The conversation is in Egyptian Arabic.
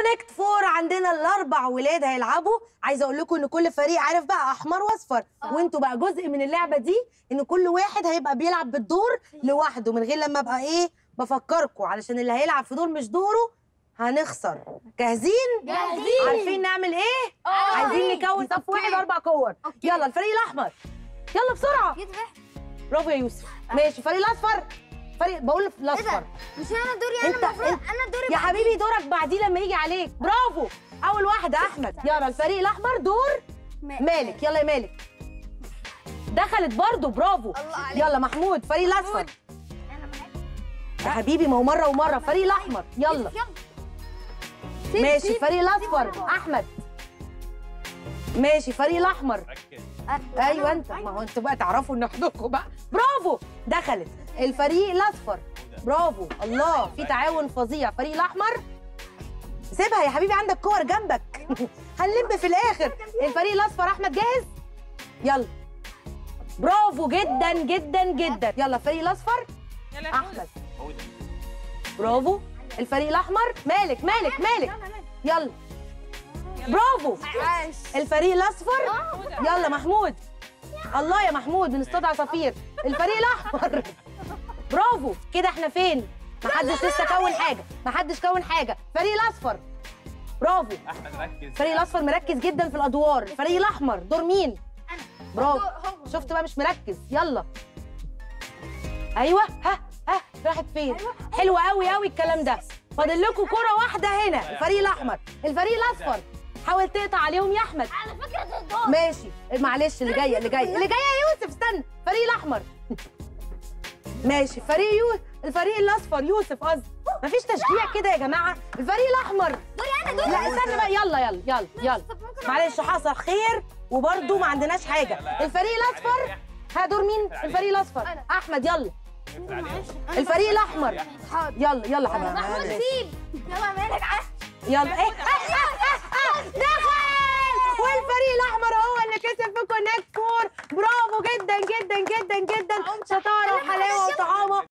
كونكت فور عندنا الاربع ولاد هيلعبوا عايزه اقول لكم ان كل فريق عارف بقى احمر واصفر وانتوا بقى جزء من اللعبه دي ان كل واحد هيبقى بيلعب بالدور لوحده من غير لما ابقى ايه بفكركم علشان اللي هيلعب في دور مش دوره هنخسر جاهزين جاهزين. عارفين نعمل ايه عايزين نكون صف واحد اربع كور يلا الفريق الاحمر يلا بسرعه برافو يا يوسف ماشي الفريق الاصفر فريق بقول الاصفر مش انا دوري انا انت- المفروض انت- انا دوري يا حبيبي دورك بعديه لما يجي عليك برافو اول واحده احمد يلا الفريق الاحمر دور مالك يلا يا مالك دخلت برضو برافو الله عليك. يلا محمود فريق الاصفر انا معاك يا حبيبي ما هو مره ومره فريق الاحمر يلا ماشي فريق الاصفر احمد ماشي فريق الاحمر ركز ايوه انت ما هو انتوا بقى تعرفوا ان حدودكم بقى برافو دخلت الفريق الاصفر برافو الله في تعاون فظيع فريق الاحمر سيبها يا حبيبي عندك كور جنبك هنلم في الاخر الفريق الاصفر احمد جاهز يلا برافو جدا جدا جدا يلا الفريق الاصفر يلا احمد هو ده برافو الفريق الاحمر مالك مالك مالك يلا برافو عاش الفريق الاصفر يلا محمود الله يا محمود بنصطاد عصافير الفريق الاحمر برافو كده احنا فين محدش لسه كون حاجه محدش كون حاجه الفريق الاصفر برافو احمد ركز الفريق الاصفر مركز جدا في الادوار الفريق الاحمر دور مين برافو شفت بقى مش مركز يلا ايوه ها ها راحت فين حلو قوي قوي الكلام ده فاضل لكم كره واحده هنا الفريق الاحمر الفريق الاصفر حاول تقطع عليهم يا احمد على فكره الدور ماشي معلش اللي جايه اللي جايه اللي جايه يا يوسف استنى الفريق الاحمر ماشي فريق يوسف الفريق الاصفر يوسف قصدي مفيش تشجيع كده يا جماعه الفريق الاحمر دوري انا دوري لا استنى بقى يلا يلا يلا يلا معلش حصل خير وبرده ما عندناش حاجه الفريق الاصفر ها دور مين الفريق الاصفر احمد يلا الفريق الاحمر حاضر يلا يلا حبيبي محمود سيب يلا مالك عاش يلا ايه دخل والفريق الاحمر هو اللي كسب في كونكت فور برافو جدا جدا جدا جدا شطاره وحلاوه وطعامه